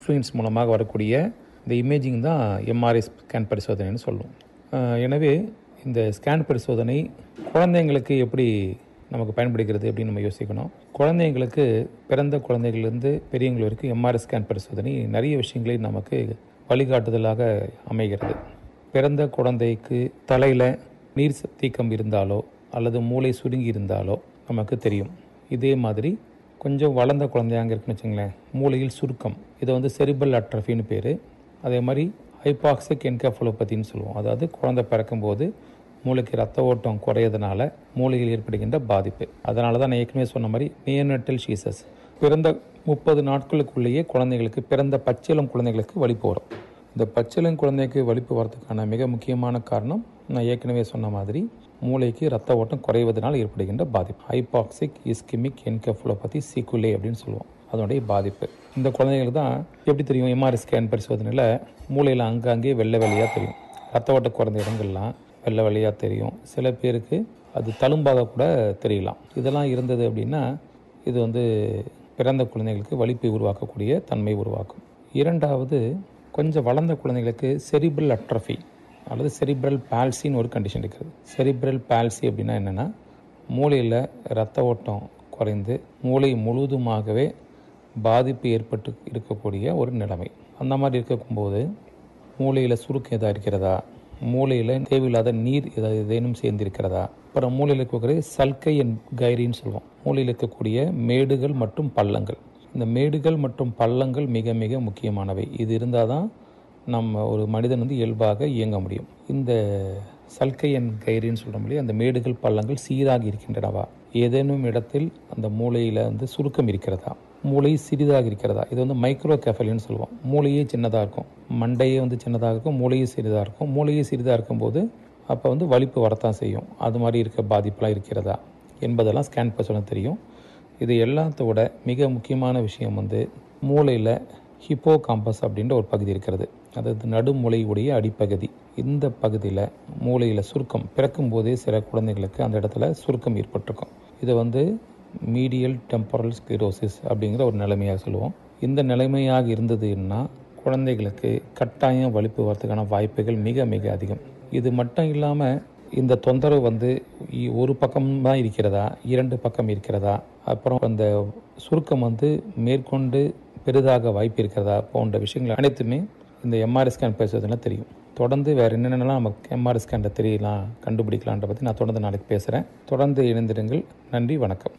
ஃப்ளூயின்ஸ் மூலமாக வரக்கூடிய இந்த இமேஜிங் தான் எம்ஆர்ஐ ஸ்கேன் பரிசோதனைன்னு சொல்லுவோம் அஹ் எனவே இந்த ஸ்கேன் பரிசோதனை குழந்தைங்களுக்கு எப்படி நமக்கு பயன்படுகிறது அப்படின்னு நம்ம யோசிக்கணும் குழந்தைங்களுக்கு பிறந்த குழந்தைகளிலிருந்து பெரியவங்க வரைக்கும் எம்ஆர்ஐ ஸ்கேன் பரிசோதனை நிறைய விஷயங்களை நமக்கு வழிகாட்டுதலாக அமைகிறது பிறந்த குழந்தைக்கு தலையில் நீர் தீக்கம் இருந்தாலோ அல்லது மூளை சுருங்கி இருந்தாலோ நமக்கு தெரியும் இதே மாதிரி கொஞ்சம் வளர்ந்த குழந்தையாங்க இருக்குன்னு வச்சுங்களேன் மூளையில் சுருக்கம் இதை வந்து செரிபல் அட்ரஃபின்னு பேர் அதே மாதிரி ஹைபாக்சிக் என்கெஃபலோபதின்னு சொல்லுவோம் அதாவது குழந்தை பிறக்கும்போது மூளைக்கு ரத்த ஓட்டம் குறையதுனால மூளையில் ஏற்படுகின்ற பாதிப்பு அதனால தான் நான் ஏற்கனவே சொன்ன மாதிரி நியோனட்டல் ஷீசஸ் பிறந்த முப்பது நாட்களுக்குள்ளேயே குழந்தைகளுக்கு பிறந்த பச்சிளம் குழந்தைகளுக்கு வலிப்பு வரும் இந்த பச்சிளம் குழந்தைக்கு வலிப்பு வரதுக்கான மிக முக்கியமான காரணம் நான் ஏற்கனவே சொன்ன மாதிரி மூளைக்கு ரத்த ஓட்டம் குறைவதனால் ஏற்படுகின்ற பாதிப்பு ஹைபாக்சிக் இஸ்கிமிக் என்கெஃபலோபதி சீக்குலே அப்படின்னு சொல்லுவோம் அதனுடைய பாதிப்பு இந்த குழந்தைங்களுக்கு தான் எப்படி தெரியும் எம்ஆர்ஐ ஸ்கேன் பரிசோதனையில் மூளையில் அங்கங்கே வெள்ளை வெள்ளையாக தெரியும் ரத்த ஓட்டம் குறைந்த இடங்கள்லாம் வெள்ளை வெள்ளையாக தெரியும் சில பேருக்கு அது தழும்பாக கூட தெரியலாம் இதெல்லாம் இருந்தது அப்படின்னா இது வந்து பிறந்த குழந்தைகளுக்கு வலிப்பை உருவாக்கக்கூடிய தன்மை உருவாக்கும் இரண்டாவது கொஞ்சம் வளர்ந்த குழந்தைகளுக்கு செரிபிரல் அட்ரஃபி அல்லது செரிப்ரல் பால்சின்னு ஒரு கண்டிஷன் இருக்குது செரிப்ரல் பால்சி அப்படின்னா என்னென்னா மூளையில் ரத்த ஓட்டம் குறைந்து மூளை முழுவதுமாகவே பாதிப்பு ஏற்பட்டு இருக்கக்கூடிய ஒரு நிலைமை அந்த மாதிரி இருக்கும்போது மூளையில் சுருக்கம் எதாவது இருக்கிறதா மூளையில் தேவையில்லாத நீர் ஏதாவது ஏதேனும் சேர்ந்திருக்கிறதா அப்புறம் மூளையில் இருக்கக்கூடிய சல்கை அண்ட் கைரின்னு சொல்லுவோம் மூளையில் இருக்கக்கூடிய மேடுகள் மற்றும் பள்ளங்கள் இந்த மேடுகள் மற்றும் பள்ளங்கள் மிக மிக முக்கியமானவை இது இருந்தால் தான் நம்ம ஒரு மனிதன் வந்து இயல்பாக இயங்க முடியும் இந்த சல்கை அண்ட் கைரின்னு சொல்கிற முடியும் அந்த மேடுகள் பள்ளங்கள் சீராக இருக்கின்றனவா ஏதேனும் இடத்தில் அந்த மூளையில் வந்து சுருக்கம் இருக்கிறதா மூளை சிறிதாக இருக்கிறதா இது வந்து மைக்ரோ கெஃபலின்னு சொல்லுவோம் மூளையே சின்னதாக இருக்கும் மண்டையே வந்து சின்னதாக இருக்கும் மூளையே சிறிதாக இருக்கும் மூளையே சிறிதாக இருக்கும்போது அப்போ வந்து வலிப்பு வரத்தான் செய்யும் அது மாதிரி இருக்க பாதிப்புலாம் இருக்கிறதா என்பதெல்லாம் ஸ்கேன் பரிசோதனை தெரியும் இது எல்லாத்தோட மிக முக்கியமான விஷயம் வந்து மூளையில் ஹிப்போ காம்பஸ் அப்படின்ற ஒரு பகுதி இருக்கிறது அதாவது நடுமூளையுடைய அடிப்பகுதி இந்த பகுதியில் மூளையில் சுருக்கம் பிறக்கும் போதே சில குழந்தைங்களுக்கு அந்த இடத்துல சுருக்கம் ஏற்பட்டிருக்கும் இதை வந்து மீடியல் டெம்பரல் ஸ்க்ளிரோசிஸ் அப்படிங்கிற ஒரு நிலைமையாக சொல்லுவோம் இந்த நிலைமையாக இருந்ததுன்னா குழந்தைகளுக்கு கட்டாயம் வலிப்பு வரதுக்கான வாய்ப்புகள் மிக மிக அதிகம் இது மட்டும் இல்லாமல் இந்த தொந்தரவு வந்து இ- ஒரு பக்கம் தான் இருக்கிறதா இரண்டு பக்கம் இருக்கிறதா அப்புறம் அந்த சுருக்கம் வந்து மேற்கொண்டு பெரிதாக வாய்ப்பு இருக்கிறதா போன்ற விஷயங்கள் அனைத்துமே இந்த எம்ஆர்ஐ ஸ்கேன் பரிசோதனை தெரியும் தொடர்ந்து வேறு என்னென்னலாம் நமக்கு எம்ஆர்ஐ ஸ்கேனில் தெரியலாம் கண்டுபிடிக்கலான்ற பற்றி நான் தொடர்ந்து நாளைக்கு பேசுகிறேன் தொடர்ந்து இணைந்திருங்கள் நன்றி வணக்கம்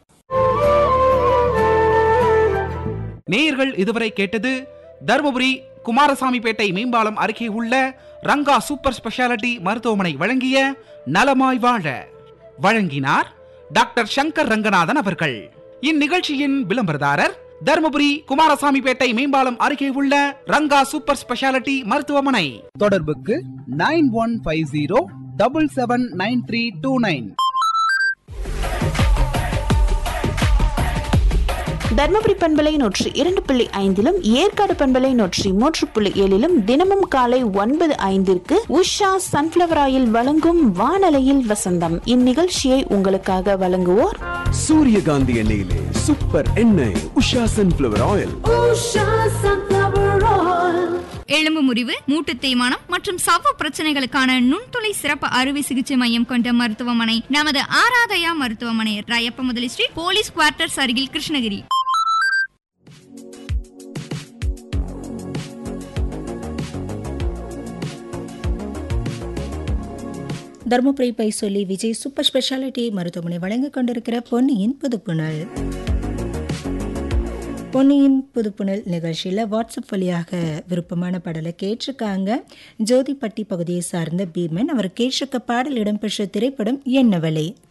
நேயர்கள் இதுவரை கேட்டது தருமபுரி குமாரசாமிப்பேட்டை மேம்பாலம் அருகே உள்ள ரங்கா சூப்பர் ஸ்பெஷாலிட்டி மருத்துவமனை வழங்கிய நலமாய் வாழ வழங்கினார் டாக்டர் சங்கர் ரங்கநாதன் அவர்கள் இந்நிகழ்ச்சியின் விளம்பரதாரர் தருமபுரி குமாரசாமிப்பேட்டை மேம்பாலம் அருகே உள்ள ரங்கா சூப்பர் ஸ்பெஷாலிட்டி மருத்துவமனை தொடர்புக்கு nine one five zero double seven nine three two nine Dharmapuri பண்பலை நூற்றி இரண்டு புள்ளி ஐந்திலும் ஏற்காடு பண்பலை நூற்றி மூன்று புள்ளி ஏழிலும் தினமும் காலை ஒன்பது ஐந்திற்கு உஷா சன்ஃபிளவர் ஆயில் வழங்கும் வானலையில் வசந்தம் இந்நிகழ்ச்சியை உங்களுக்காக வழங்குவோர் சூரியகாந்தி எண்ணெயிலே சூப்பர் எண்ணெய் உஷா சன்ஃபிளவர் ஆயில் எலும்பு முறிவு மூட்டு தேய்மானம் மற்றும் சவ்வு பிரச்சனைகளுக்கான நுண்துளை சிறப்பு அறுவை சிகிச்சை மையம் கொண்ட மருத்துவமனை நமது ஆராதயா மருத்துவமனை ராயப்ப முதலி ஸ்ட்ரீட் போலீஸ் குவார்ட்டர்ஸ் அருகில் கிருஷ்ணகிரி தருமபுரி பை சொல்லி விஜய் சூப்பர் ஸ்பெஷாலிட்டி மருத்துவமனை வழங்கிக் கொண்டிருக்கிற பொன்னியின் புதுப்புணல் பொன்னியின் புதுப்புணல் நிகழ்ச்சியில் வாட்ஸ்அப் வழியாக விருப்பமான பாடலை கேட்டிருக்காங்க ஜோதிப்பட்டி பகுதியை சார்ந்த பீமன் அவர் கேட்டிருக்க பாடல் இடம்பெற்ற திரைப்படம் என்னவலை